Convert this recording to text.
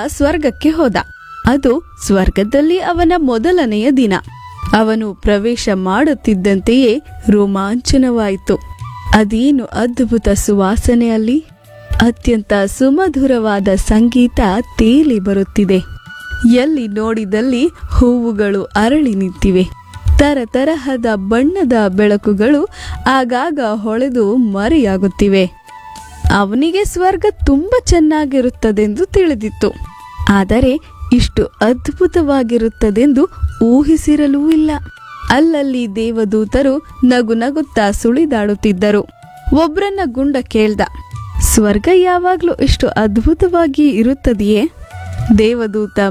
ಸ್ವರ್ಗಕ್ಕೆ ಹೋದ ಅದು ಸ್ವರ್ಗದಲ್ಲಿ ಅವನ ಮೊದಲನೆಯ ದಿನ ಅವನು ಪ್ರವೇಶ ಮಾಡುತ್ತಿದ್ದಂತೆಯೇ ರೋಮಾಂಚನವಾಯಿತು ಅದೇನು ಅದ್ಭುತ ಸುವಾಸನೆ ಅಲ್ಲಿ ಅತ್ಯಂತ ಸುಮಧುರವಾದ ಸಂಗೀತ ತೇಲಿ ಬರುತ್ತಿದೆ ಎಲ್ಲಿ ನೋಡಿದಲ್ಲಿ ಹೂವುಗಳು ಅರಳಿ ನಿಂತಿವೆ ತರತರಹದ ಬಣ್ಣದ ಬೆಳಕುಗಳು ಆಗಾಗ ಹೊಳೆದು ಮರೆಯಾಗುತ್ತಿವೆ ಅವನಿಗೆ ಸ್ವರ್ಗ ತುಂಬಾ ಚೆನ್ನಾಗಿರುತ್ತದೆಂದು ತಿಳಿದಿತ್ತು ಆದರೆ ಇಷ್ಟು ಅದ್ಭುತವಾಗಿರುತ್ತದೆಂದು ಊಹಿಸಿರಲೂ ಇಲ್ಲ ಅಲ್ಲಲ್ಲಿ ದೇವದೂತರು ನಗು ನಗುತ್ತಾ ಸುಳಿದಾಡುತ್ತಿದ್ದರು ಒಬ್ರನ್ನ ಗುಂಡ ಕೇಳ್ದ ಸ್ವರ್ಗ ಯಾವಾಗ್ಲೂ ಇಷ್ಟು ಅದ್ಭುತವಾಗಿ ಇರುತ್ತದೆಯೇ ದೇವದೂತ